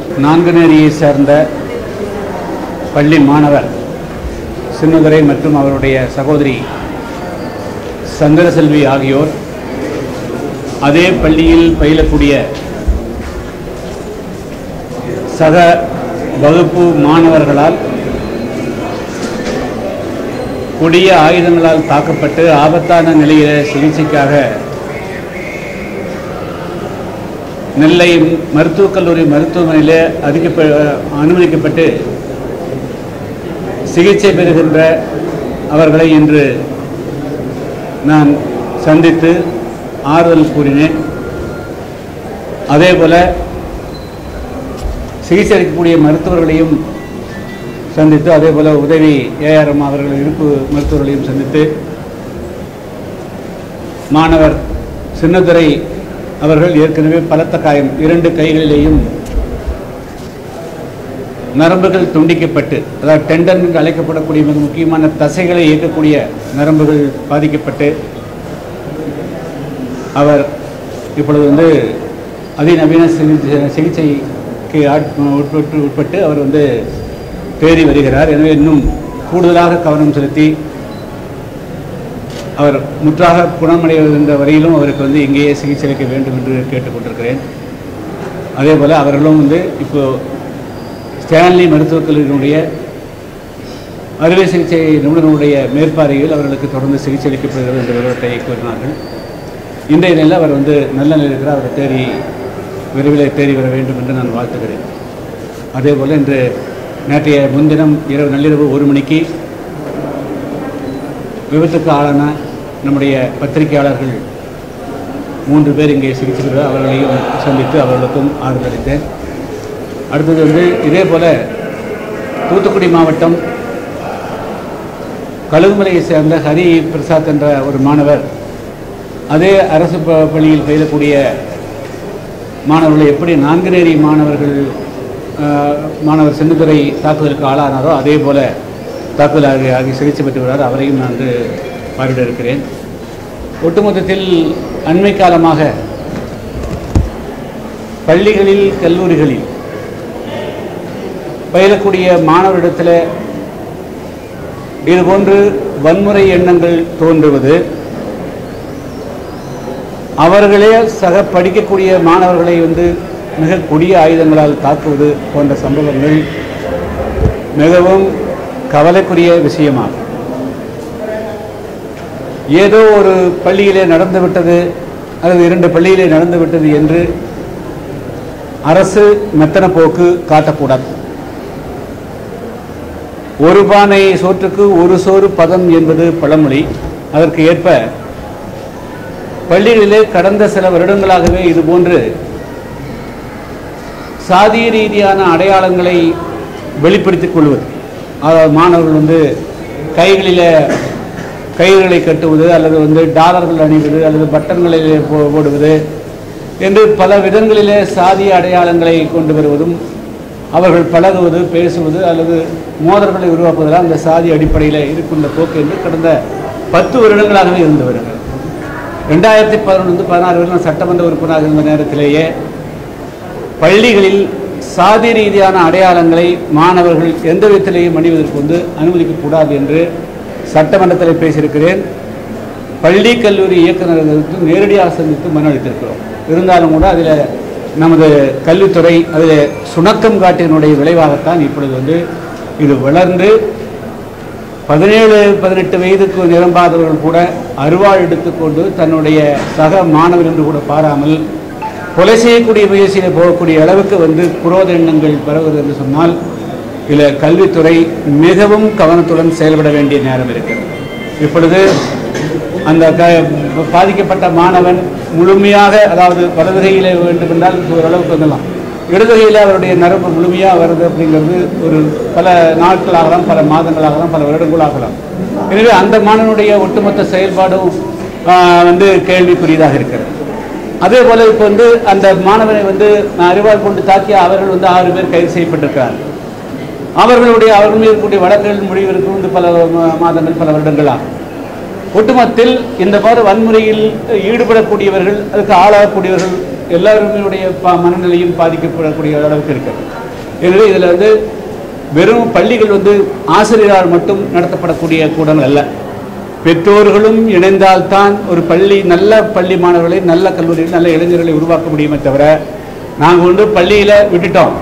நான்குநேரியை சேர்ந்த பள்ளி மாணவர் சின்னதுரை மற்றும் அவருடைய சகோதரி சந்திரசெல்வி ஆகியோர் அதே பள்ளியில் பயிலக்கூடிய சக வகுப்பு மாணவர்களால் கொடிய ஆயுதங்களால் தாக்கப்பட்டு ஆபத்தான நிலையில சிகிச்சைக்காக நெல்லை மருத்துவக் கல்லூரி மருத்துவமனையில் அதிக அனுமதிக்கப்பட்டு சிகிச்சை பெறுகின்ற அவர்களை இன்று நான் சந்தித்து ஆறுதல் கூறினேன் அதே போல சிகிச்சை அளிக்கக்கூடிய மருத்துவர்களையும் சந்தித்து அதே போல உதவி ஏஆர்எம் அவர்கள் இருப்பு மருத்துவர்களையும் சந்தித்து மாணவர் சின்னதுரை அவர்கள் ஏற்கனவே பலத்த காயம் இரண்டு கைகளிலேயும் நரம்புகள் துண்டிக்கப்பட்டு அதாவது டெண்டன் என்று அழைக்கப்படக்கூடிய மிக முக்கியமான தசைகளை இயக்கக்கூடிய நரம்புகள் பாதிக்கப்பட்டு அவர் இப்பொழுது வந்து அதிநவீன சிகிச்சை சிகிச்சைக்கு ஆட்- உட்பட்டு உட்பட்டு அவர் வந்து தேறி வருகிறார் எனவே இன்னும் கூடுதலாக கவனம் செலுத்தி அவர் முற்றாக குணமடைகின்ற வரையிலும் அவருக்கு வந்து இங்கேயே சிகிச்சை அளிக்க வேண்டும் என்று கேட்டுக்கொண்டிருக்கிறேன் அதே போல் அவர்களும் வந்து இப்போ ஸ்டான்லி மருத்துவக் கல்லூரியினுடைய அறுவை சிகிச்சை நிபுணர்களுடைய மேற்பார்வையில் அவர்களுக்கு தொடர்ந்து சிகிச்சை அளிக்கப்படுகிறது என்ற விவரத்தை கூறினார்கள் இன்றைய நிலையில் அவர் வந்து நல்ல நிலையில் இருக்கிறார் அவர் தேறி விரைவில் தேறி வர வேண்டும் என்று நான் வாழ்த்துகிறேன் அதே போல் இன்று நேற்றைய முன்தினம் இரவு நள்ளிரவு ஒரு மணிக்கு விபத்துக்கு ஆளான நம்முடைய பத்திரிகையாளர்கள் மூன்று பேர் இங்கே சிகிச்சை பெறுவார் அவர்களையும் சந்தித்து அவர்களுக்கும் ஆறுதல் அளித்தேன் அடுத்தது வந்து இதே போல தூத்துக்குடி மாவட்டம் கழுகுமலையை சேர்ந்த ஹரி பிரசாத் என்ற ஒரு மாணவர் அதே அரசு ப- பள்ளியில் பயிலக்கூடிய மாணவர்கள் எப்படி நான்குநேரி மாணவர்கள் ஆஹ், மாணவர் சின்னதுரை தாக்குதலுக்கு ஆளானாரோ அதே போல தாக்குதல் ஆகி ஆகி சிகிச்சை பெற்று வருகிறார் அவரையும் நான் வந்து பார்வையிட இருக்கிறேன் ஒட்டுமொத்தத்தில் அண்மை காலமாக பள்ளிகளில் கல்லூரிகளில் பயிலக்கூடிய மாணவரிடத்தில் இதுபோன்று வன்முறை எண்ணங்கள் தோன்றுவது அவர்களே சக படிக்கக்கூடிய மாணவர்களை வந்து மிக கொடிய ஆயுதங்களால் தாக்குவது போன்ற சம்பவங்கள் மிகவும் கவலைக்குரிய விஷயமாகும் ஏதோ ஒரு பள்ளியிலே நடந்துவிட்டது அல்லது இரண்டு பள்ளியிலே நடந்துவிட்டது என்று அரசு மெத்தன போக்கு காட்டக்கூடாது ஒரு பானை சோற்றுக்கு ஒரு சோறு பதம் என்பது பழமொழி அதற்கு ஏற்ப பள்ளிகளிலே கடந்த சில வருடங்களாகவே இதுபோன்று சாதிய ரீதியான அடையாளங்களை வெளிப்படுத்திக் கொள்வது அதாவது மாணவர்கள் வந்து கைகளில் கயிறுகளை கட்டுவது அல்லது வந்து டாலர்கள் அணிவது அல்லது பட்டன்களை போ- போடுவது என்று பல விதங்களிலே சாதிய அடையாளங்களை கொண்டு வருவதும் அவர்கள் பழகுவது பேசுவது அல்லது மோதல்களை உருவாக்குவதெல்லாம் அந்த சாதி அடிப்படையில் இருக்கின்ற போக்கு என்று கடந்த பத்து வருடங்களாகவே இருந்து வருகிறது ரெண்டாயிரத்தி பதினொன்று பதினாறு வரை நான் சட்டமன்ற உறுப்பினராக இருந்த நேரத்திலேயே பள்ளிகளில் சாதி ரீதியான அடையாளங்களை மாணவர்கள் எந்த விதத்திலேயும் அணிவதற்கு வந்து அனுமதிக்கக்கூடாது என்று சட்டமன்றத்தில் பேசியிருக்கிறேன் பள்ளி கல்லூரி இயக்குநர்களுக்கு நேரடியாக சந்தித்து மனு அளித்திருக்கிறோம் இருந்தாலும் கூட அதில் நமது கல்வித்துறை அதில் சுணக்கம் காட்டினுடைய விளைவாகத்தான் இப்பொழுது வந்து இது வளர்ந்து பதினேழு பதினெட்டு வயதுக்கு நிரம்பாதவர்கள் கூட அருவாள் எடுத்துக்கொண்டு தன்னுடைய சக மாணவர் என்று கூட பாராமல் கொலை செய்யக்கூடிய முயற்சியில் போகக்கூடிய அளவுக்கு வந்து குரோத எண்ணங்கள் பரவுகிறது என்று சொன்னால் இதில் கல்வித்துறை மிகவும் கவனத்துடன் செயல்பட வேண்டிய நேரம் இருக்கிறது இப்பொழுது அந்த க பாதிக்கப்பட்ட மாணவன் முழுமையாக அதாவது வலது கையில் வேண்டுமென்றால் ஓரளவுக்கு வந்துடலாம் இடது கையில் அவருடைய நரம்பு முழுமையாக வருது அப்படிங்கிறது ஒரு பல நாட்களாகலாம் பல மாதங்களாகலாம் பல வருடங்களாகலாம் எனவே அந்த மாணவனுடைய ஒட்டுமொத்த செயல்பாடும் ஆஹ், வந்து கேள்விக்குரியதாக இருக்கிறது அதே போல இப்போ வந்து அந்த மாணவனை வந்து அறிவாள் கொண்டு தாக்கிய அவர்கள் வந்து ஆறு பேர் கைது செய்யப்பட்டிருக்கிறார் அவர்களுடைய அவர்கள் மீது இருக்கக்கூடிய வழக்குகள் முடிவிற்கு வந்து பல மா- மாதங்கள் பல வருடங்களாகும் ஒட்டுமொத்தத்தில் இந்த மாதிரி வன்முறையில் ஈடுபடக்கூடியவர்கள் அதுக்கு ஆளாகக்கூடியவர்கள் எல்லாருடைய ப- மனநிலையும் பாதிக்கப்படக்கூடிய அளவுக்கு இருக்கிறது எனவே இதில் வந்து வெறும் பள்ளிகள் வந்து ஆசிரியரால் மட்டும் நடத்தப்படக்கூடிய கூடங்கள் அல்ல பெற்றோர்களும் இணைந்தால்தான் ஒரு பள்ளி நல்ல பள்ளி மாணவர்களை நல்ல கல்லூரியில் நல்ல இளைஞர்களை உருவாக்க முடியுமே தவிர நாங்கள் வந்து பள்ளியில் விட்டுட்டோம்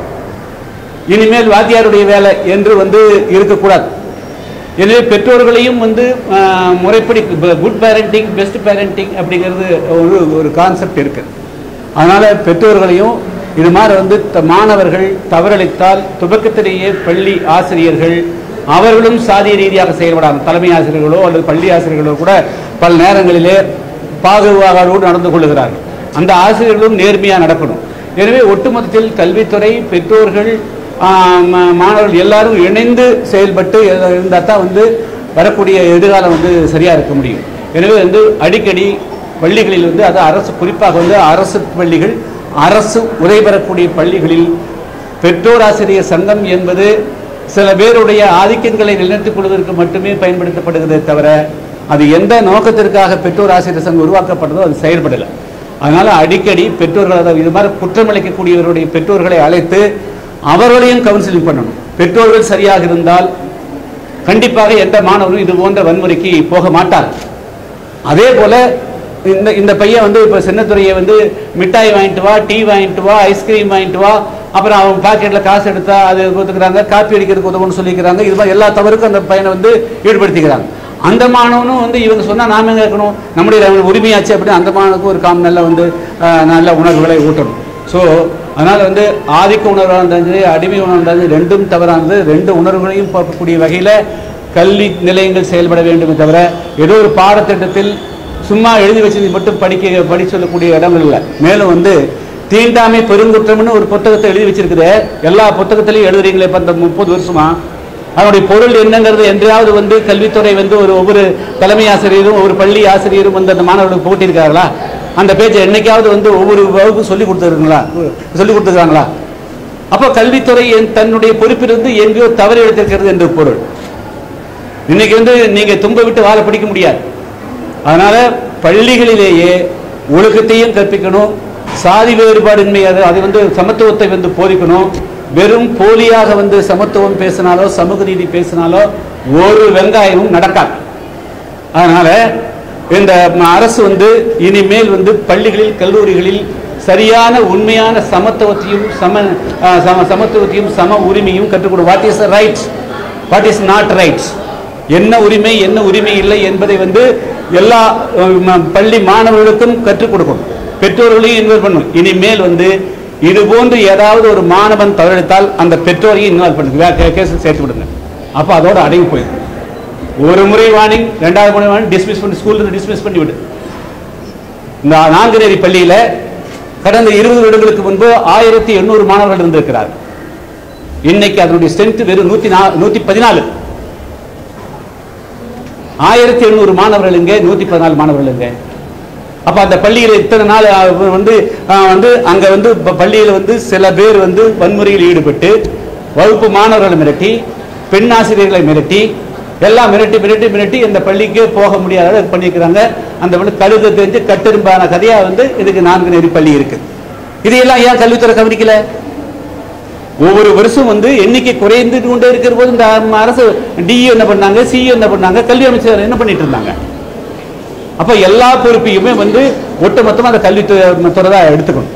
இனிமேல் வாத்தியாருடைய வேலை என்று வந்து இருக்கக்கூடாது எனவே பெற்றோர்களையும் வந்து ஆஹ், முறைப்படி குட் பேரண்டிங் பெஸ்ட் பேரண்டிங் அப்படிங்கிறது ஒரு ஒரு கான்செப்ட் இருக்கு அதனால பெற்றோர்களையும் இது மாதிரி வந்து த- மாணவர்கள் தவறளித்தால் துவக்கத்திலேயே பள்ளி ஆசிரியர்கள் அவர்களும் சாதிய ரீதியாக செயல்படாமல் தலைமை ஆசிரியர்களோ அல்லது பள்ளி ஆசிரியர்களோ கூட பல நேரங்களிலே பாகுபாடோடு நடந்து கொள்ளுகிறார்கள் அந்த ஆசிரியர்களும் நேர்மையாக நடக்கணும் எனவே ஒட்டுமொத்தத்தில் கல்வித்துறை பெற்றோர்கள் ஆஹ், ம- மாணவர்கள் எல்லாரும் இணைந்து செயல்பட்டு இருந்தால் தான் வந்து வரக்கூடிய எதிர்காலம் வந்து சரியாக இருக்க முடியும் எனவே வந்து அடிக்கடி பள்ளிகளில் வந்து அது அரசு குறிப்பாக வந்து அரசு பள்ளிகள் அரசு உதவி பெறக்கூடிய பள்ளிகளில் பெற்றோர் ஆசிரியர் சங்கம் என்பது சில பேருடைய ஆதிக்கங்களை நிலைநிறுத்திக் கொள்வதற்கு மட்டுமே பயன்படுத்தப்படுகிறதே தவிர அது எந்த நோக்கத்திற்காக பெற்றோர் ஆசிரியர் சங்கம் உருவாக்கப்பட்டதோ அது செயல்படலை அதனால அடிக்கடி பெற்றோர்கள் அதாவது இது மாதிரி குற்றமளிக்கக்கூடியவருடைய பெற்றோர்களை அழைத்து அவர்களையும் கவுன்சிலிங் பண்ணணும் பெற்றோர்கள் சரியாக இருந்தால் கண்டிப்பாக எந்த மாணவரும் இது போன்ற வன்முறைக்கு போக மாட்டார் அதே போல இந்த இந்த பையன் வந்து இப்போ சின்னத்துறையை வந்து மிட்டாய் வாங்கிட்டு வா டீ வாங்கிட்டு வா ஐஸ்கிரீம் வாங்கிட்டு வா அப்புறம் அவன் பாக்கெட்டில் காசு எடுத்தா அது கொடுத்துக்கிறாங்க காப்பி அடிக்கிறதுக்கு உதவுன்னு சொல்லிக்கிறாங்க இது மாதிரி எல்லா தவறுக்கும் அந்த பையனை வந்து ஈடுபடுத்திக்கிறாங்க அந்த மாணவனும் வந்து இவங்க சொன்னா நாம எங்க இருக்கணும் நம்முடைய உரிமையாச்சு அப்படின்னு அந்த மாணவனுக்கு ஒரு காம் நல்ல வந்து ஆஹ், நல்ல உணர்வுகளை ஊட்டணும் ஸோ அதனால வந்து ஆதிக்க உணர்வாக இருந்தாலும் சரி அடிமை உணர்வு இருந்தாலும் சரி, ரெண்டும் தவறானது ரெண்டு உணர்வுகளையும் பார்க்கக்கூடிய வகையில் கல்வி நிலையங்கள் செயல்பட வேண்டுமே தவிர ஏதோ ஒரு பாடத்திட்டத்தில் சும்மா எழுதி வச்சது மட்டும் படிக்க படி சொல்லக்கூடிய இடங்கள் இல்லை மேலும் வந்து தீண்டாமை பெருங்குற்றம்னு ஒரு புத்தகத்தை எழுதி வச்சிருக்குது எல்லா புத்தகத்திலையும் எழுதுறீங்களே இப்போ இந்த முப்பது வருஷமா அதனுடைய பொருள் என்னங்கிறது என்றாவது வந்து கல்வித்துறை வந்து ஒரு ஒவ்வொரு தலைமை ஆசிரியரும் ஒவ்வொரு பள்ளி ஆசிரியரும் வந்து அந்த மாணவர்களுக்கு போட்டியிருக்காங்களா அந்த பேஜை என்னைக்காவது வந்து ஒவ்வொரு வகுப்பு சொல்லி கொடுத்துருங்களா சொல்லி கொடுத்துருக்காங்களா அப்போ கல்வித்துறை என் தன்னுடைய பொறுப்பிலிருந்து எங்கேயோ தவறு எடுத்திருக்கிறது என்று பொருள் இன்னைக்கு வந்து நீங்க தும்ப விட்டு வாழ பிடிக்க முடியாது அதனால பள்ளிகளிலேயே ஒழுக்கத்தையும் கற்பிக்கணும் சாதி வேறுபாடின்மை அது அது வந்து சமத்துவத்தை வந்து போதிக்கணும் வெறும் போலியாக வந்து சமத்துவம் பேசினாலோ சமூக நீதி பேசினாலோ ஒரு வெங்காயமும் நடக்காது அதனால இந்த ம- அரசு வந்து இனிமேல் வந்து பள்ளிகளில் கல்லூரிகளில் சரியான உண்மையான சமத்துவத்தையும் சம அஹ், சம சமத்துவத்தையும் சம உரிமையும் கற்றுக் கொடு what is right what is not right என்ன உரிமை என்ன உரிமை இல்லை என்பதை வந்து எல்லா அஹ், ம- பள்ளி மாணவர்களுக்கும் கற்றுக் கொடுக்கணும் பெற்றோர்களையும் இன்வால்வ் பண்ணணும் இனிமேல் வந்து இது போன்று ஏதாவது ஒரு மாணவன் தவறெடுத்தால் அந்த பெற்றோரையும் இன்வால்வ் பண்ணுங்க கேஸ் சேர்த்து விடுங்க அப்போ அதோட அடங்கி போயிடும் ஒரு முறை வார்னிங் ரெண்டாவது முறை வார்னிங் டிஸ்மிஸ் பண்ணி ஸ்கூல்ல டிஸ்மிஸ் பண்ணி விடு இந்த நான்குநேரி பள்ளியில கடந்த இருபது வருடங்களுக்கு முன்பு ஆயிரத்தி எண்ணூறு மாணவர்கள் இருந்திருக்கிறார் இன்னைக்கு அதனுடைய ஸ்ட்ரென்த் வெறும் நூத்தி நா- நூத்தி பதினாலு ஆயிரத்தி எண்ணூறு மாணவர்கள் இங்க நூத்தி பதினாலு மாணவர்கள் இங்க அப்ப அந்த பள்ளியில இத்தனை நாள் அஹ், வந்து அஹ், வந்து அங்க வந்து ப- பள்ளியில வந்து சில பேர் வந்து வன்முறையில் ஈடுபட்டு வகுப்பு மாணவர்களை மிரட்டி பெண் ஆசிரியர்களை மிரட்டி எல்லாம் மிரட்டி மிரட்டி மிரட்டி இந்த பள்ளிக்கே போக முடியாத அளவுக்கு பண்ணியிருக்கிறாங்க அந்த வந்து கழுத தெரிஞ்சு கட்டெரும்பான கதையா வந்து இதுக்கு நான்கு நெறி பள்ளி இருக்கு இதையெல்லாம் ஏன் கல்வித்துறை கவனிக்கல ஒவ்வொரு வருஷம் வந்து எண்ணிக்கை குறைந்துட்டு கொண்டே இருக்கிற போது இந்த அரசு டிஇ என்ன பண்ணாங்க சிஇ என்ன பண்ணாங்க கல்வி அமைச்சர் என்ன பண்ணிட்டு இருந்தாங்க அப்ப எல்லா பொறுப்பையுமே வந்து ஒட்டுமொத்தமா அந்த கல்வித்துறை தான் எடுத்துக்கணும்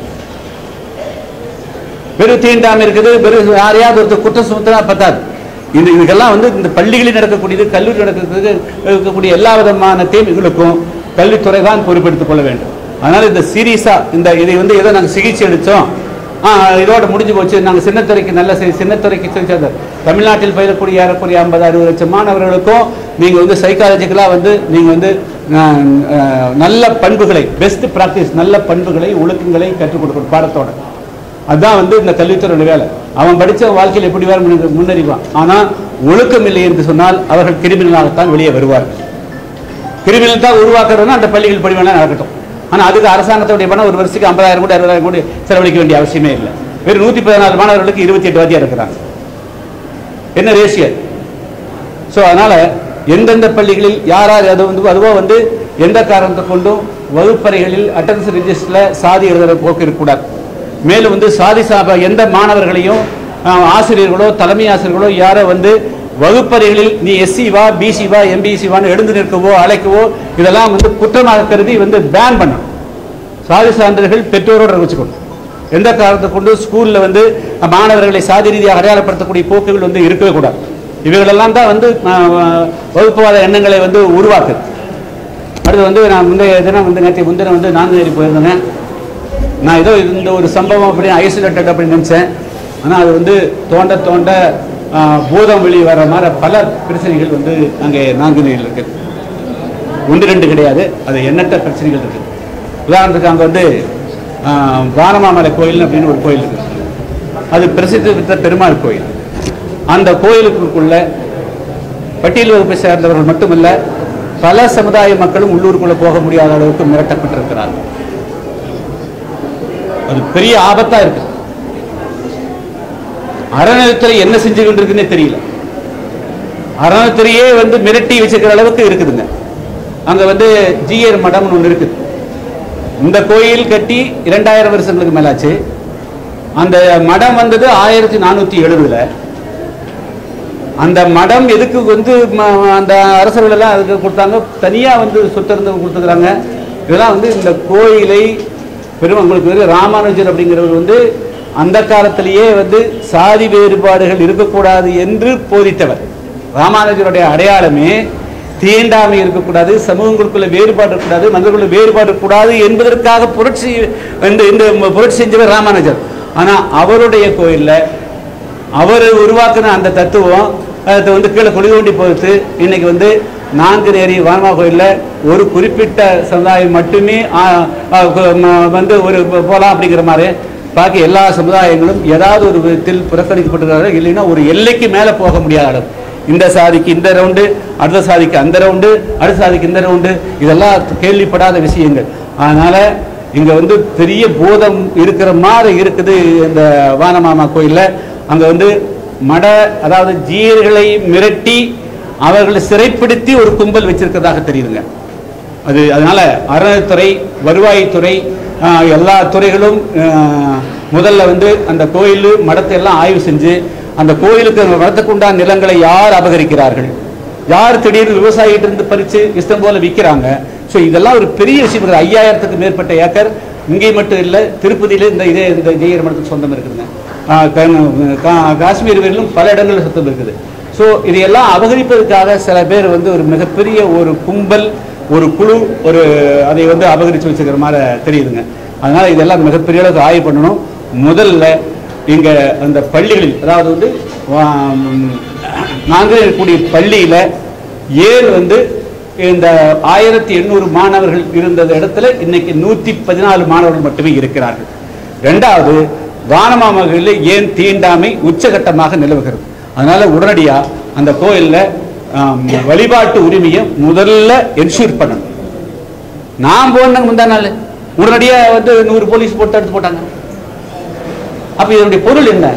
வெறும் தீண்டாம இருக்குது வெறும் யாரையாவது ஒருத்தர் குற்றம் சுமத்தினா பத்தாது இந்த இதுக்கெல்லாம் வந்து இந்த பள்ளிகளில் நடக்கக்கூடியது கல்லூரி நடக்கக்கூடியது இருக்கக்கூடிய எல்லா விதமான தீமைகளுக்கும் கல்வித்துறை தான் பொறுப்பெடுத்துக் கொள்ள வேண்டும் அதனால இந்த சீரியஸா இந்த இதை வந்து ஏதோ நாங்கள் சிகிச்சை அளித்தோம் ஆ, இதோட முடிஞ்சு போச்சு நாங்கள் சின்னத்துறைக்கு நல்ல செய்- சின்னத்துறைக்கு சிகிச்சை தரோம். தமிழ்நாட்டில் பயிலக்கூடிய ஏறக்குறைய ஐம்பது அறுபது லட்சம் மாணவர்களுக்கும் நீங்கள் வந்து சைக்காலஜிக்கலாக வந்து நீங்கள் வந்து ஆ, ஆ, நல்ல பண்புகளை பெஸ்ட் ப்ராக்டிஸ் நல்ல பண்புகளை ஒழுக்கங்களை கற்றுக் கொடுக்கணும் பாடத்தோட அதுதான் வந்து இந்த கல்வித்துறையோட வேலை அவன் படிச்ச வாழ்க்கையில் எப்படி வேற முன்ன- முன்னேறிவான் ஆனா ஒழுக்கம் இல்லை என்று சொன்னால் அவர்கள் கிரிமினலாகத்தான் வெளியே வருவார்கள் கிரிமினல் தான் உருவாக்குறதுனா அந்த பள்ளிகள் படி வேணா நடக்கட்டும் ஆனா அதுக்கு அரசாங்கத்துடைய பணம் ஒரு வருஷத்துக்கு ஐம்பதாயிரம் கோடி அறுபதாயிரம் கோடி செலவழிக்க வேண்டிய அவசியமே இல்லை வெறும் நூத்தி பதினாலு மாணவர்களுக்கு இருபத்தி எட்டு வாத்தியார் இருக்கிறாங்க என்ன ரேஷியோ ஸோ அதனால எந்தெந்த பள்ளிகளில் யார் யார் அது வந்து அதுவோ வந்து எந்த காரணத்தை கொண்டும் வகுப்பறைகளில் அட்டன்ஸ் ரிஜிஸ்டரில் சாதி எழுதுகிற போக்கு இருக்கக்கூடாது மேலும் வந்து சாதி சாப எந்த மாணவர்களையும் ஆஹ், ஆசிரியர்களோ தலைமை ஆசிரியர்களோ யாரோ வந்து வகுப்பறைகளில் நீ எஸ்சி வா பிசி வா எம்பிசி வான்னு எழுந்து நிற்கவோ அழைக்கவோ இதெல்லாம் வந்து குற்றமாக கருதி வந்து பேன் பண்ணணும் சாதி சான்றிதழ்கள் பெற்றோரோட வச்சுக்கணும் எந்த காரணத்தை கொண்டு ஸ்கூல்ல வந்து மாணவர்களை சாதி ரீதியாக அடையாளப்படுத்தக்கூடிய போக்குகள் வந்து இருக்கவே கூடாது இவைகளெல்லாம் தான் வந்து ஆஹ், ஆஹ், வகுப்புவாத எண்ணங்களை வந்து உருவாக்குது அடுத்து வந்து நான் முந்தைய தினம் வந்து நேற்று முந்தின வந்து நாங்குநேரி போயிருந்தேன் நான் ஏதோ இந்த ஒரு சம்பவம் அப்படி ஐசோலேட்டட் அப்படின்னு நினச்சேன் ஆனால் அது வந்து தோண்ட தோண்ட ஆஹ், பூதம் வெளியே வர மாதிரி பல பிரச்சனைகள் வந்து அங்கே நாங்குநேரியில் இருக்குது ஒன்று ரெண்டு கிடையாது அது எண்ணற்ற பிரச்சனைகள் இருக்குது உதாரணத்துக்கு அங்கே வந்து ஆஹ், வானமாமலை கோயில் அப்படின்னு ஒரு கோயில் இருக்குது அது பிரசித்தி பெற்ற பெருமாள் கோயில் அந்த கோயிலுக்குள்ள பட்டியல் வகுப்பை சேர்ந்தவர்கள் மட்டுமல்ல பல சமுதாய மக்களும் உள்ளூருக்குள்ள போக முடியாத அளவுக்கு மிரட்டப்பட்டிருக்கிறார்கள் அது பெரிய ஆபத்தா இருக்கு அறநிலையத்துறை என்ன செஞ்சு கொண்டிருக்குன்னே தெரியல அறநிலையத்துறையே வந்து மிரட்டி வச்சுக்கிற அளவுக்கு இருக்குதுங்க அங்க வந்து ஜிஆர் மடம்னு ஒன்று இருக்குது இந்த கோயில் கட்டி இரண்டாயிரம் வருஷங்களுக்கு மேலாச்சு அந்த மடம் வந்தது ஆயிரத்தி நானூத்தி எழுபதுல அந்த மடம் எதுக்கு வந்து ம- அந்த அரசர்கள் எல்லாம் அதுக்கு கொடுத்தாங்க தனியா வந்து சொத்திருந்து கொடுத்துக்கிறாங்க இதெல்லாம் வந்து இந்த கோயிலை பெரும் உங்களுக்கு வந்து ராமானுஜர் அப்படிங்கிறவர் வந்து அந்த காலத்திலேயே வந்து சாதி வேறுபாடுகள் இருக்கக்கூடாது என்று போதித்தவர் ராமானுஜருடைய அடையாளமே தீண்டாமை இருக்கக்கூடாது சமூகங்களுக்குள்ள வேறுபாடு இருக்கக்கூடாது மனிதர்களுக்குள்ள வேறுபாடு இருக்கக்கூடாது என்பதற்காக புரட்சி இந்த இந்த புரட்சி செஞ்சவர் ராமானுஜர் ஆனா அவருடைய கோயில்ல அவர் உருவாக்குன அந்த தத்துவம் அது வந்து கீழே குழி தோண்டி போகுது இன்னைக்கு வந்து நான்குநேரி வானமா கோயில்ல ஒரு குறிப்பிட்ட சமுதாயம் மட்டுமே ஆ, ஆ, கு- ம- வந்து ஒரு ப- போலாம் அப்படிங்கிற மாதிரி பாக்கி எல்லா சமுதாயங்களும் ஏதாவது ஒரு விதத்தில் புறக்கணிக்கப்பட்டிருக்கிறார்கள் இல்லைன்னா ஒரு எல்லைக்கு மேலே போக முடியாத அளவு இந்த சாதிக்கு இந்த ரவுண்டு அடுத்த சாதிக்கு அந்த ரவுண்டு அடுத்த சாதிக்கு இந்த ரவுண்டு இதெல்லாம் கேள்விப்படாத விஷயங்கள் அதனால இங்க வந்து பெரிய பூதம் இருக்கிற மாதிரி இருக்குது இந்த வானமாமா கோயில்ல அங்க வந்து மட அதாவது ஜீயர்களை மிரட்டி அவர்களை சிறைப்படுத்தி ஒரு கும்பல் வச்சிருக்கிறதாக தெரியுதுங்க அது அதனால அறநிலைத்துறை வருவாய்த்துறை ஆஹ், எல்லா துறைகளும் ஆஹ், முதல்ல வந்து அந்த கோயில் மடத்தை எல்லாம் ஆய்வு செஞ்சு அந்த கோயிலுக்கு அந்த மடத்துக்கு உண்டான நிலங்களை யார் அபகரிக்கிறார்கள் யார் திடீர்னு விவசாயிகிட்ட இருந்து பறிச்சு இஷ்டம் போல விற்கிறாங்க ஸோ இதெல்லாம் ஒரு பெரிய விஷயம் இருக்குது ஐயாயிரத்துக்கு மேற்பட்ட ஏக்கர் இங்கே மட்டும் இல்லை திருப்பதியில இந்த இதே இந்த ஜெயர் மடத்துக்கு சொந்தம் இருக்குதுங்க ஆஹ் கா- கா- காஷ்மீர் வரையிலும் பல இடங்களில் சொந்தம் இருக்குது ஸோ இதையெல்லாம் அபகரிப்பதற்காக சில பேர் வந்து ஒரு மிகப்பெரிய ஒரு கும்பல் ஒரு குழு ஒரு அதை வந்து அபகரித்து வச்சுக்கிற மாதிரி தெரியுதுங்க அதனால இதெல்லாம் மிகப்பெரிய அளவுக்கு ஆய்வு பண்ணணும் முதல்ல இங்க அந்த பள்ளிகளில் அதாவது வந்து நாங்கள் இருக்கக்கூடிய பள்ளியில ஏன் வந்து இந்த ஆயிரத்தி எண்ணூறு மாணவர்கள் இருந்த இடத்துல இன்னைக்கு நூத்தி பதினாலு மாணவர்கள் மட்டுமே இருக்கிறார்கள் ரெண்டாவது வானமாமகளில் ஏன் தீண்டாமை உச்சகட்டமாக நிலவுகிறது அதனால உடனடியா அந்த கோயில்ல ஆம், வழிபாட்டு உரிமையை முதல்ல என்ஷூர் பண்ணணும் நான் போனேங்க முந்தா நாள் உடனடியா வந்து நூறு போலீஸ் போட்டு எடுத்து போட்டாங்க அப்ப இதனுடைய பொருள் என்ன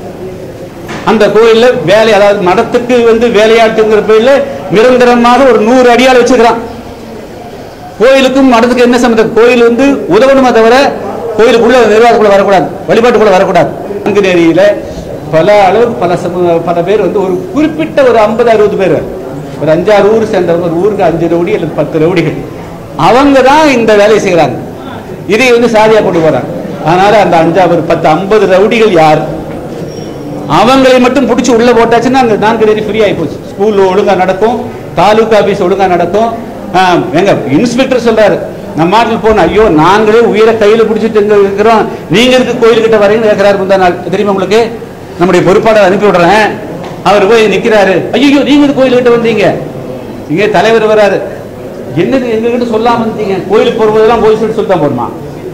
அந்த கோயில்ல வேலை அதாவது மடத்துக்கு வந்து வேலையாட்டுங்கிற பேர்ல நிரந்தரமாக ஒரு நூறு அடியால் வச்சிருக்கிறான் கோயிலுக்கும் மடத்துக்கு என்ன சம்பந்தம் கோயில் வந்து உதவணுமே தவிர கோயிலுக்குள்ள நிர்வாகத்துக்குள்ள வரக்கூடாது வழிபாட்டுக்குள்ள வரக்கூடாது அங்குநேரியில பல அளவுக்கு பல சமூக பல பேர் வந்து ஒரு குறிப்பிட்ட ஒரு ஐம்பது அறுபது பேர் ஒரு அஞ்சாறு ஊர் சேர்ந்தவங்க ஒரு ஊருக்கு அஞ்சு ரவுடி அல்லது பத்து ரவுடிகள் அவங்க தான் இந்த வேலையை செய்கிறாங்க இதை வந்து சாதியா கொண்டு போறாங்க அதனால அந்த அஞ்சாவது பத்து ஐம்பது ரவுடிகள் யார் அவங்களை மட்டும் பிடிச்சி உள்ள போட்டாச்சுன்னா அந்த நான்கு தேதி ஃப்ரீ ஆகி போச்சு ஸ்கூல் ஒழுங்கா நடக்கும் தாலுகா ஆபீஸ் ஒழுங்கா நடக்கும் ஆஹ், எங்க இன்ஸ்பெக்டர் சொல்றாரு நம்ம நாட்டில் போன ஐயோ நாங்களே உயிரை கையில பிடிச்சிட்டு இங்க இருக்கிறோம் நீங்க இருக்கு கோயிலுக்கிட்ட வரீங்கன்னு கேட்கிறாரு முந்தா நாள் தெரியுமா உங்களுக்கு நம்முடைய பொறுப்பாளர் அனுப்பி விடுறேன் அவர் போய் நிக்கிறாரு ஐயோ நீங்க இந்த கோயிலுக்கிட்ட வந்தீங்க இங்கே தலைவர் வராரு என்னது எங்ககிட்ட சொல்லாம இருந்தீங்க கோயிலுக்கு போகும்போதெல்லாம் போலீஸ் கிட்ட சொல்லி தான் போடுமா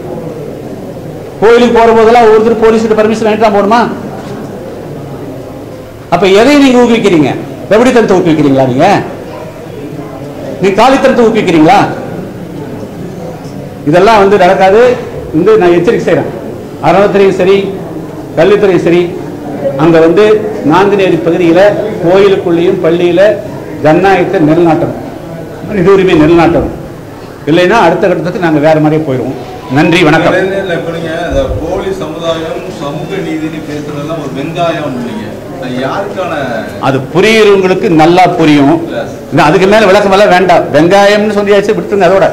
கோயிலுக்கு போற போதெல்லாம் ஒருத்தர் போலீஸ் கிட்ட பர்மிஷன் வாங்கிட்டு தான் போடுமா அப்ப எதை நீங்க ஊக்குவிக்கிறீங்க ரவுடித்தனத்தை ஊக்குவிக்கிறீங்களா நீங்க நீங்க காலித்தனத்தை ஊக்குவிக்கிறீங்களா இதெல்லாம் வந்து நடக்காது வந்து நான் எச்சரிக்கை செய்றேன் அறநிலைத்துறையும் சரி கல்வித்துறையும் சரி அங்க வந்து நான்குநேரி பகுதியில கோயிலுக்குள்ளேயும் பள்ளியில ஜனநாயகத்தை நிலநாட்டணும் மனித உரிமை நிலநாட்டணும் இல்லைன்னா அடுத்த கட்டத்துக்கு நாங்கள் வேறு மாதிரியே போயிடுவோம் நன்றி வணக்கம் இல்ல, இப்ப நீங்க இந்த போலி சமுதாயம் சமூக நீதினு பேசுறதெல்லாம் ஒரு வெங்காயம் நீங்க அது யாருக்கான அது புரியுறவங்களுக்கு நல்லா புரியும் இல்ல, அதுக்கு மேலே விளக்கம் எல்லாம் வேண்டாம் வெங்காயம்னு சொல்லியாச்சு விட்டுருங்க அதோட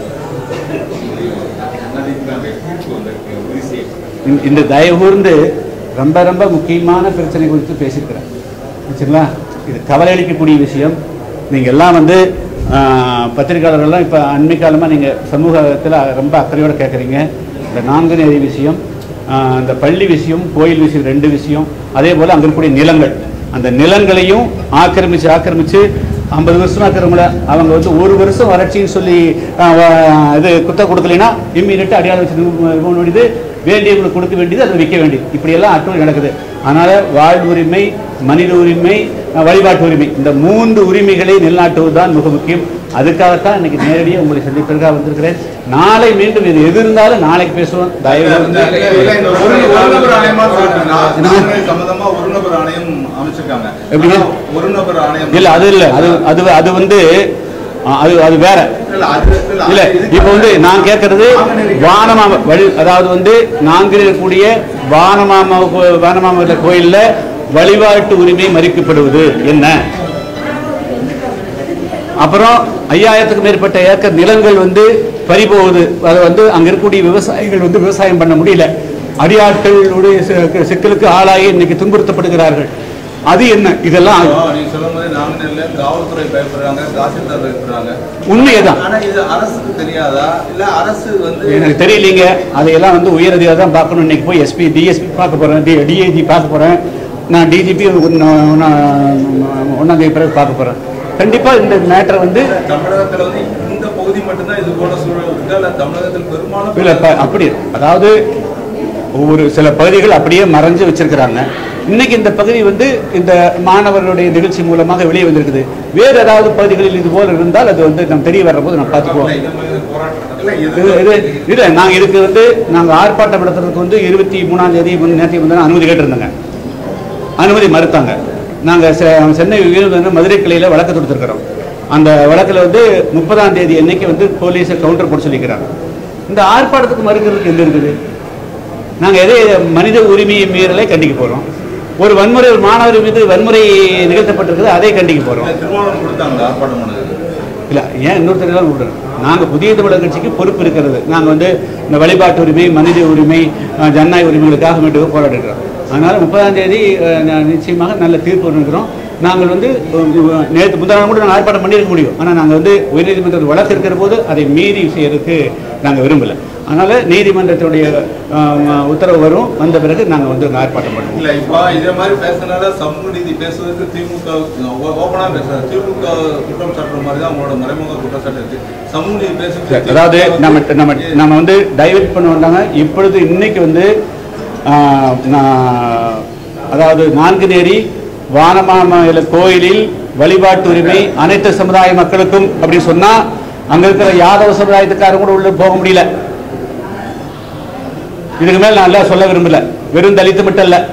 இந்த- இந்த தயவு கூர்ந்து ரொம்ப ரொம்ப முக்கியமான பிரச்சனை குறித்து பேசியிருக்கிறேன் வச்சுங்களா இது கவலை அளிக்கக்கூடிய விஷயம் நீங்கள் எல்லாம் வந்து ஆஹ், பத்திரிகையாளர்கள்லாம் இப்போ அண்மை காலமாக நீங்கள் சமூகத்தில் ரொம்ப அக்கறையோடு கேட்குறீங்க இந்த நான்கு நெறி விஷயம் ஆஹ், இந்த பள்ளி விஷயம் கோயில் விஷயம் ரெண்டு விஷயம் அதே போல் அங்கே இருக்கக்கூடிய நிலங்கள் அந்த நிலங்களையும் ஆக்கிரமிச்சு ஆக்கிரமிச்சு ஐம்பது வருஷமா இருக்கிறவங்கள அவங்க வந்து ஒரு வருஷம் வறட்சின்னு சொல்லி ஆஹ், வ- இது குத்த கொடுக்கலைன்னா இம்மீடியட்டாக அடையாளம் வச்சு போக வேண்டியது வேண்டியவங்களுக்கு கொடுக்க வேண்டியது அதை விற்க வேண்டியது இப்படியெல்லாம் அட்டூழி நடக்குது அதனால வாழ்வு உரிமை மனித உரிமை அஹ், வழிபாட்டு உரிமை இந்த மூன்று உரிமைகளை நிலைநாட்டுவது தான் மிக முக்கியம் அதுக்காகத்தான் இன்னைக்கு நேரடியாக உங்களை சந்திப்பதற்காக வந்திருக்கிறேன் நாளை மீண்டும் இது எது இருந்தாலும் நாளைக்கு பேசுவோம் தயவு இல்ல, கூர்ந்து- இல்ல, இந்த ஒரு ஒரு நபர் ஆணையமா சொல்லிட்டு நான் என்ன? நாங்கள் சம்பந்தமா ஒரு நபர் ஆணையம் அமைச்சிருக்காங்க எப்படிங்க? ஆனா, ஒரு நபர் ஆணையம் இல்ல அது இல்ல அது அது அது வந்து அஹ், அது அது வேற இல்ல, அது இல்ல, இல்ல அது இதுக்கு- இப்ப வந்து நான் கேட்கறது வானமாம வழி அதாவது வந்து நாங்கள் இருக்கக்கூடிய வானமாம கோ- வானமாம கோயில்ல வழிபாட்டு உரிமை மறிக்கப்படுவது என்ன அப்புறம் ஐயாயிரத்துக்கும் மேற்பட்ட ஏக்கர் நிலங்கள் வந்து பறிபோகுது அதை வந்து அங்க இருக்கக்கூடிய விவசாயிகள் வந்து விவசாயம் பண்ண முடியல அடியாட்களுடைய சி- சிக்கலுக்கு ஆளாகி இன்னைக்கு துன்புறுத்தப்படுகிறார்கள் அது என்ன இதெல்லாம் இப்போ நீங்க சொல்லும் போது நாங்குநேரில் காவல்துறை பயப்படுறாங்க தாசில்தார் பயப்படுறாங்க உண்மையேதான் ஆனா இது அரசுக்கு தெரியாதா இல்ல அரசு வந்து எனக்கு தெரியலீங்க அதையெல்லாம் வந்து உயர் அதிகாரி தான் பார்க்கணும் இன்னைக்கு போய் எஸ்பி டிஎஸ்பி பார்க்க போறேன் டி டிஐஜி பார்க்க போறேன் நான் டிஜிபி ஒன்றாம் தேதி பிறகு பார்க்க போறேன் கண்டிப்பா இந்த மேட்டரை வந்து தமிழகத்துல வந்து இந்த பகுதி மட்டும்தான் இது போல சூழல் இருக்கா இல்ல தமிழகத்தில் பெரும்பாலும் இல்ல ப- அப்படி அதாவது ஒவ்வொரு சில பகுதிகள் அப்படியே மறைஞ்சு வச்சிருக்கிறாங்க இன்னைக்கு இந்த பகுதி வந்து இந்த மாணவர்களுடைய நிகழ்ச்சி மூலமாக வெளியே வந்திருக்குது வேறு ஏதாவது பகுதிகளில் இது போல இருந்தால் அது வந்து நம்ம தெரிய வர்ற போது நம்ம பார்த்துக்குவோம் இந்த மாதிரி போராட்டம் இல்ல இது இது இது இல்லை நாங்கள் இதுக்கு வந்து நாங்கள் ஆர்ப்பாட்டம் நடத்துறதுக்கு வந்து இருபத்தி மூணாம் தேதி முன் நேற்று வந்து அனுமதி கேட்டிருந்தோங்க அனுமதி மறுத்தாங்க நாங்கள் சென்னை உயர்நீதிமன்ற மதுரை கிளையில் வழக்கு தொடுத்திருக்கிறோம் அந்த வழக்கில் வந்து முப்பதாம் தேதி அன்னைக்கு வந்து போலீஸை கவுண்டர் போட சொல்லிக்கிறாங்க இந்த ஆர்ப்பாட்டத்துக்கு மறுக்கிறதுக்கு எங்க இருக்குது நாங்கள் எதை மனித உரிமை மீறலை கண்டிக்க போகிறோம் ஒரு வன்முறை ஒரு மாணவர் மீது வன்முறை நிகழ்த்தப்பட்டிருக்குது அதை கண்டிக்க போகிறோம் இல்ல, திருமணம் கொடுத்தாங்க ஆர்ப்பாட்டம் பண்ணது இல்லை ஏன் இன்னொருத்தரெல்லாம் விடுறோம் நாங்கள் புதிய தமிழர் கட்சிக்கு பொறுப்பு இருக்கிறது நாங்கள் வந்து இந்த வழிபாட்டு உரிமை மனித உரிமை அஹ், ஜனநாயக உரிமைகளுக்காக மீண்டும் போராடுகிறோம் அதனால் முப்பதாம் தேதி அஹ், நா- நிச்சயமாக நல்ல தீர்ப்பு இருக்கிறோம் நாங்கள் வந்து அஹ், நேற்று முந்தான கூட நாங்கள் ஆர்ப்பாட்டம் பண்ணியிருக்க முடியும் ஆனால் நாங்கள் வந்து உயர்நீதிமன்றத்தில் வழக்கு இருக்கிற போது அதை மீறி செய்யறதுக்கு நாங்கள் விரும்பலை அதனால் நீதிமன்றத்துடைய அஹ், உத்தரவு வரும் வந்த பிறகு நாங்கள் வந்து அங்க ஆர்ப்பாட்டம் பண்ணுவோம் இல்ல இப்ப இதே மாதிரி பேசுறதுனால சமூக நீதி பேசுறதுக்கு திமுக ஓபனா பேசுறாரு திமுக குற்றம் சாட்டுற மாதிரி தான் உங்களோட மறைமுக குற்றச்சாட்டு இருக்கு சமூக நீதி பேசுறது அதாவது நம்ம நம்ம நம்ம வந்து டைவர்ட் பண்ண வேண்டாங்க இப்பொழுது இன்னைக்கு வந்து ஆஹ், நான் அதாவது நான்கு நேரி வானமாமல கோயிலில் வழிபாட்டு உரிமை அனைத்து சமுதாய மக்களுக்கும் அப்படின்னு சொன்னா அங்க இருக்கிற யாதவ சமுதாயத்துக்காரங்க கூட உள்ள போக முடியல இதுக்கு மேல நான் எல்லாம் சொல்ல விரும்பல வெறும் தலித்து மட்டும் இல்ல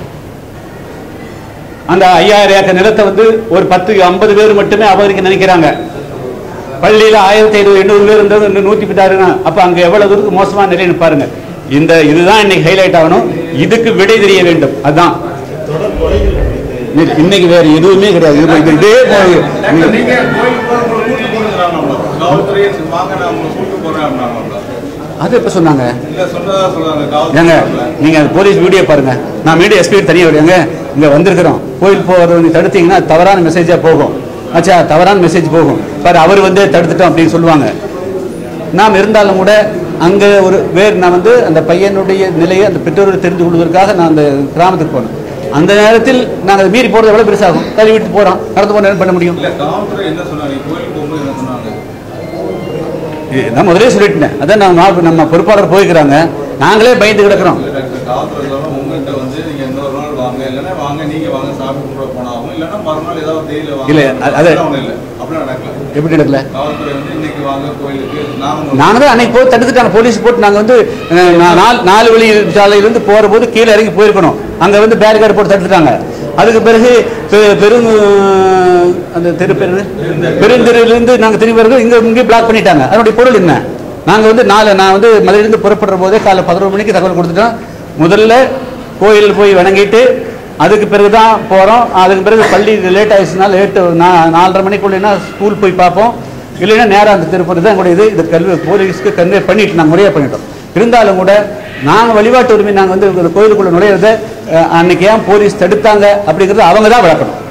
அந்த ஐயாயிரம் ஏக்கர் நிலத்தை வந்து ஒரு பத்து ஐம்பது பேர் மட்டுமே அபகரிக்க நினைக்கிறாங்க பள்ளியில ஆயிரத்தி ஐநூறு எண்ணூறு பேர் இருந்தது இன்னும் நூத்தி பத்தாறுனா அப்ப அங்க எவ்வளவு தூரத்துக்கு மோசமான நிலைன்னு பாருங்க இந்த இதுதான் இன்னைக்கு ஹைலைட் ஆகணும் இதுக்கு விடை தெரிய வேண்டும் அதான் இன்னைக்கு- இன்னைக்கு வேற எதுவுமே கிடையாது இது- இது- இதே போது டாக்டர், நீங்க கோயிலுக்கு போற உங்களை கூட்டு போறதுனாங்களா காவல்துறையை வாங்க நான் உங்களை கூட்டு போறேன் அப்படின்னாங்களா அது எப்ப சொன்னாங்க இல்ல சொன்னதா சொல்றாங்க ஏங்க காவல்துறை நீங்க அந்த போலீஸ் வீடியோ பாருங்க நான் மீடியா எஸ்பி தனியாக விடுங்க இங்க வந்திருக்கிறோம் கோயில் போகிறது நீ தடுத்தீங்கன்னா அது தவறான மெசேஜா போகும் ஆச்சா தவறான மெசேஜ் போகும் பாரு அவர் வந்து தடுத்துட்டோம் அப்படின்னு சொல்லுவாங்க நாம் இருந்தாலும் கூட அங்க ஒரு வேறு நான் வந்து அந்த பையனுடைய நிலையை அந்த பெற்றோர்கள் தெரிந்து கொள்வதற்காக நான் அந்த கிராமத்துக்கு போனேன் அந்த நேரத்தில் நாங்கள் மீறி போறது எவ்வளவு பெருசாகும் தள்ளி விட்டு போறோம் நடந்து போன என்ன பண்ண முடியும் இல்ல காவல்துறை என்ன சொன்னாங்க கோயிலுக்கு போகும்போது என்ன சொன்னாங்க இது நான் முதலே சொல்லிட்டேன் அதான் நம்ம மா- நம்ம பொறுப்பாளர் போய்க்கிறாங்க நாங்களே பயந்து கிடக்கிறோம் இல்ல டாக்டர் காவல்துறை சொல்றாங்க உங்ககிட்ட வந்து நீங்க இன்னொரு நாள் வாங்க இல்லைன்னா வாங்க நீங்க வாங்க சாப்பிட்டு கூட போனாகும் இல்லைன்னா மறுநாள் ஏதாவது தேயில வாங்க இல்ல, அது- அது- அப்படிலாம் ஒண்ணும் இல்ல அப்படிலாம் நடக்கல எப்படி நடக்கல காவல்துறை வந்து இன்னைக்கு வாங்க கோயிலுக்கு நாங்க நாங்க தான் அன்னைக்கு போய் தடுத்துட்டாங்க போலீஸ் போட்டு நாங்க வந்து அஹ், நா- நாலு நாலு வழி சாலையிலிருந்து போற போது கீழே இறங்கி போயிருக்கணும் அங்க வந்து பேரிகார்டு போட்டு தடுத்துட்டாங்க அதுக்கு பிறகு பெ- பெரும் அந்த தெரு பேரு பெருந்தெருவிலிருந்து நாங்கள் திரும்பி வருகிறோம் இங்கே இங்கே பிளாக் பண்ணிட்டாங்க அதனுடைய பொருள் என்ன நாங்கள் வந்து நாலு நான் வந்து மதுரையிலிருந்து புறப்படுற போதே காலை பதினோரு மணிக்கு தகவல் கொடுத்துட்டோம் முதல்ல கோயில் போய் வணங்கிட்டு அதுக்கு பிறகு தான் போகிறோம் அதுக்கு பிறகு பள்ளி லேட் ஆயிடுச்சுனா லேட்டு நான் நாலரை மணிக்குள்ளேனா ஸ்கூல் போய் பார்ப்போம் இல்லைன்னா நேராக அந்த திருப்பதி தான் எங்களுடைய இது இது கல்வி போலீஸ்க்கு கன்வே பண்ணிட்டு நாங்கள் முறையாக பண்ணிட்டோம் இருந்தாலும் கூட நாங்கள் வழிபாட்டு உரிமை நாங்கள் வந்து இந்த கோயிலுக்குள்ளே நுழையிறத அஹ், அன்னைக்கு ஏன் போலீஸ் தடுத்தாங்க அப்படிங்கிறது அவங்க தான் விளக்கணும்